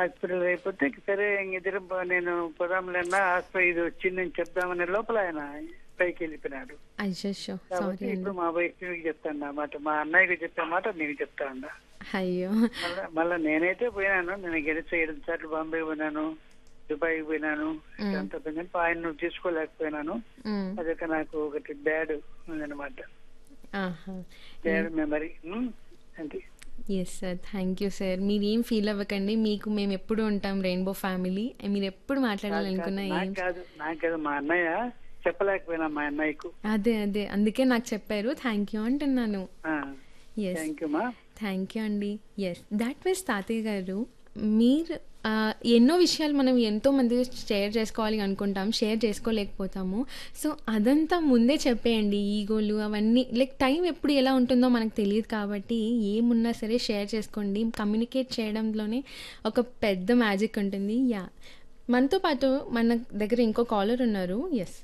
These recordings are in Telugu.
హాస్పిటల్ అయిపోతే సరే ఇద్దరు నేను పొదాంలన్నా హాస్పిటల్ ఇది వచ్చిందని చెప్దామనే లోపల ఆయన పైకి వెళ్ళిపోయినాడు అయ్యో కాబట్టి సారీ అండి ఇప్పుడు మా వైష్ణవికి చెప్తాను అన్నమాట మా అన్నయ్యకి చెప్పే మాట నీకు చెప్తా అన్నా అయ్యో మళ్ళా మళ్ళా నేనైతే పోయినాను నేను గెలిచి ఏడు సార్లు బాంబే పోయినాను దుబాయ్ పోయినాను అంతా పోయినాను ఆయన నువ్వు తీసుకోలేకపోయినాను మ్, అదొక నాకు ఒకటి బ్యాడ్ ఉందన్నమాట ఆహా బ్యాడ్ మెమరీ అంతే yes sir thank you sir మీరు ఏం ఫీల్ అవ్వకండి మీకు మేము ఎప్పుడు ఉంటాం రెయిన్బో ఫ్యామిలీ మీరు ఎప్పుడు మాట్లాడాలనుకున్నా ఏం నాకు కాదు నాకు కాదు మా అన్నయ్య చెప్పలేకపోయినా మా అన్నయ్యకు అదే అదే అందుకే నాకు చెప్పారు థ్యాంక్ యూ అంటున్నాను ఎస్ థ్యాంక్ యూ మా థ్యాంక్ యూ అండి ఎస్ దాట్ వాజ్ తాతయ్య గారు మీరు ఆ, ఎన్నో విషయాలు మనం ఎంతో మంది షేర్ చేసుకోవాలి అనుకుంటాం షేర్ చేసుకోలేకపోతాము సో అదంతా ముందే చెప్పేయండి ఈగోలు అవన్నీ లైక్ టైం ఎప్పుడు ఎలా ఉంటుందో మనకు తెలియదు కాబట్టి ఏమున్నా సరే షేర్ చేసుకోండి కమ్యూనికేట్ చేయడంలోనే ఒక పెద్ద మ్యాజిక్ ఉంటుంది యా మనతో పాటు మన దగ్గర ఇంకో కాలర్ ఉన్నారు ఎస్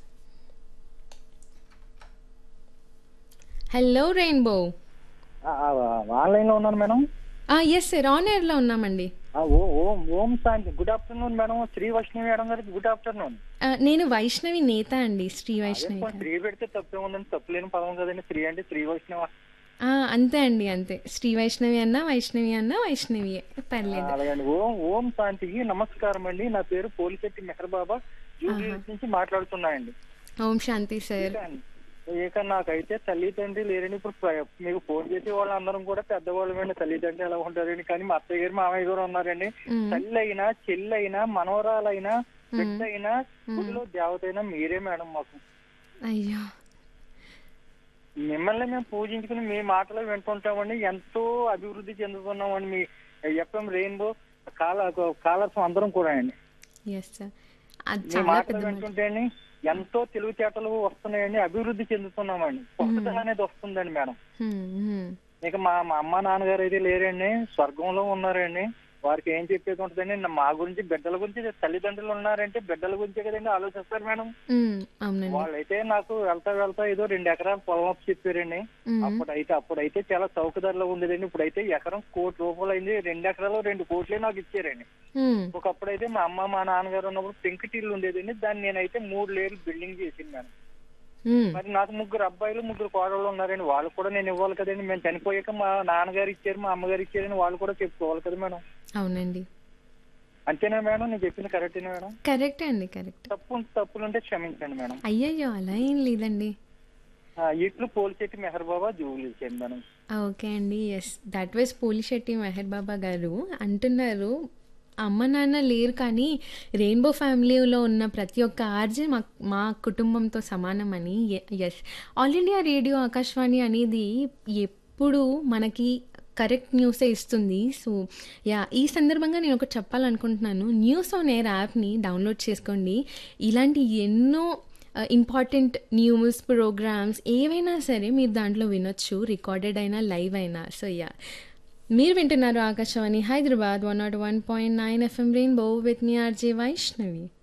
హలో రెయిన్బో ఆన్లైన్ లో ఉన్నాను మేడం ఎస్ సార్ ఆన్ ఎయిర్లో ఉన్నామండి ఆ, ఓ Om Om Shanti good afternoon madam Sri Vaishnavi madam గారికి గుడ్ ఆఫ్టర్నూన్ ఆ, నేను వైష్ణవి నేత అండి శ్రీ వైష్ణవి అదే, శ్రీ పెడితే తప్పే ఉందండి తప్పు లేని పదం కదండి శ్రీ అంటే శ్రీ వైష్ణవ ఆ, అంతే అండి అంతే శ్రీ వైష్ణవి అన్న వైష్ణవి అన్న వైష్ణవియే పర్లేదు అలాగండి ఓం ఓం శాంతికి నమస్కారం అండి నా పేరు పోలిశెట్టి మెహర్ బాబా జూబ్లీహిల్స్ నుంచి మాట్లాడుతున్నాయండి ఓం శాంతి సార్ ఇక నాకైతే తల్లి తండ్రి లేరని ఇప్పుడు ప్ర- మీకు ఫోన్ చేసే వాళ్ళందరం కూడా పెద్దవాళ్ళమండి తల్లి తండ్రి ఎలా ఉంటారండి కానీ మా అత్తయ్య గారు మామయ్య గారు ఉన్నారండి మ్మ్. తల్లి అయినా చెల్లి అయినా మనవరాలైనా బిడ్డ అయినా గుడిలో దేవత అయినా మీరే మేడం మాకు అయ్యో మిమ్మల్ని మేము పూజించుకుని మీ మాటలు వింటుంటామండి ఎంతో అభివృద్ధి చెందుతున్నామండి మీ ఎఫ్ఎం రెయిన్బో కాల కాలర్స్ అందరం కూడా అండి ఎస్ సార్ అది మీ చాలా మాటలు పెద్ద మాట. వింటుంటే అండి ఎంతో తెలివితేటలు వస్తున్నాయండి అభివృద్ధి చెందుతున్నామండి కొత్తదనం అనేది వస్తుందండి మేడం హ్మ్, హ్మ్. ఇక మా మా అమ్మ నాన్నగారు అయితే లేరండి స్వర్గంలో ఉన్నారండి వారికి ఏం చెప్పేది ఉంటుందండి నా- మా గురించి బిడ్డల గురించి తల్లిదండ్రులు ఉన్నారంటే బిడ్డల గురించే కదండి ఆలోచిస్తారు మేడం హ్మ్, అవునండి వాళ్ళైతే నాకు వెళ్తా వెళ్తా ఏదో రెండు ఎకరాలు పొలం అప్పు చెప్పారండి మ్మ్. అప్పుడైతే అప్పుడైతే చాలా చౌకధరలో ఉండేదండి ఇప్పుడైతే ఎకరం కోటి రూపాయలు అయింది రెండు ఎకరాలు రెండు కోట్లే నాకు ఇచ్చారండి హ్మ్, ఒకప్పుడైతే మా అమ్మ మా నాన్నగారు ఉన్నప్పుడు పెంకుటిల్లు ఉండేదండి దాన్ని నేనైతే మూడు లేయర్లు బిల్డింగ్ చేసింది మేడం హ్మ్. మరి నాకు ముగ్గురు అబ్బాయిలు ముగ్గురు కోడళ్ళు ఉన్నారండి వాళ్ళు కూడా నేను ఇవ్వాలి కదండి మేము చనిపోయాక మా నాన్నగారు ఇచ్చారు మా అమ్మగారు ఇచ్చారని వాళ్ళు కూడా చెప్పుకోవాలి కదా మేడం అవునండి అంతేనా మేడం నేను చెప్పింది కరెక్టేనా మేడం కరెక్టే అండి కరెక్ట్ తప్పు తప్పులు ఉంటే క్షమించండి మేడం అయ్యయ్యో అలా ఏం లేదండి ఆ, ఇట్లు పోల్చెట్టి మెహర్ బాబా జూబులు ఇచ్చాను మేడం ఓకే అండి yes that was Polisetty Meher Baba గారు అంటున్నారు అమ్మ నాన్న లేరు కానీ రెయిన్బో ఫ్యామిలీలో ఉన్న ప్రతి ఒక్క ఆర్జే మా మా కుటుంబంతో సమానమని yes All India Radio Akashvani అనేది ఎప్పుడు మనకి కరెక్ట్ న్యూసే ఇస్తుంది సో యా ఈ సందర్భంగా నేను ఒకటి చెప్పాలనుకుంటున్నాను న్యూస్ ఆన్ ఎయిర్ యాప్ని డౌన్లోడ్ చేసుకోండి ఇలాంటి ఎన్నో ఇంపార్టెంట్ న్యూస్ ప్రోగ్రామ్స్ ఏవైనా సరే మీరు దాంట్లో వినొచ్చు రికార్డెడ్ అయినా లైవ్ అయినా సో యా మీరు వింటున్నారు Akashvani Hyderabad one nought one point nine FM rainbow with మీ ఆర్జే వైష్ణవి